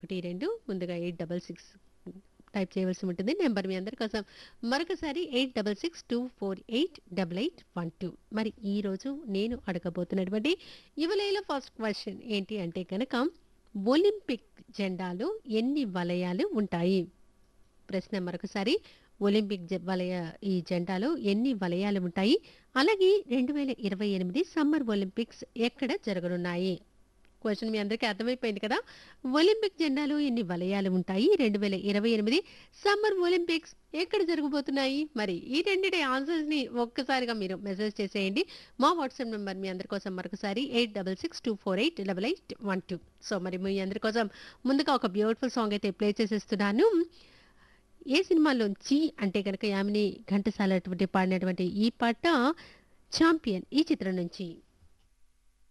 ఒకటి రెండు ముందుగా ఎయిట్ డబల్ సిక్స్ టైప్ చేయవలసి ఉంటుంది నెంబర్ మీ అందరి కోసం మరొకసారి eight double six two four eight double eight one two మరి ఈరోజు నేను అడగబోతున్నటువంటి యువలైలో ఫస్ట్ క్వశ్చన్ ఏంటి అంటే కనుక ఒలింపిక్ జెండాలో ఎన్ని వలయాలు ఉంటాయి ప్రశ్న మరొకసారి ఒలింపిక్ జ- వలయ ఈ జెండాలో ఎన్ని వలయాలు ఉంటాయి అలాగే రెండు వేల ఇరవై ఎనిమిది సమ్మర్ ఒలింపిక్స్ ఎక్కడ జరగనున్నాయి క్వశ్చన్ మీ అందరికీ అర్థమైపోయింది కదా ఒలింపిక్ జెండాలో ఎన్ని వలయాలు ఉంటాయి రెండు వేల ఇరవై ఎనిమిది సమ్మర్ ఒలింపిక్స్ ఎక్కడ జరగబోతున్నాయి మరి ఈ రెండింటి ఆన్సర్స్ ని ఒక్కసారిగా మీరు మెసేజ్ చేసేయండి మా వాట్సాప్ నెంబర్ మీ అందరి కోసం మరొకసారి eight double six two four eight double eight one two so మరి మీ అందరి కోసం ముందుగా ఒక బ్యూటిఫుల్ సాంగ్ అయితే ప్లే చేసేస్తున్నాను ఏ సినిమాలోంచి అంటే కనుక యామిని ఘంటసాల పాడినటువంటి ఈ పాట ఛాంపియన్ ఈ చిత్రం నుంచి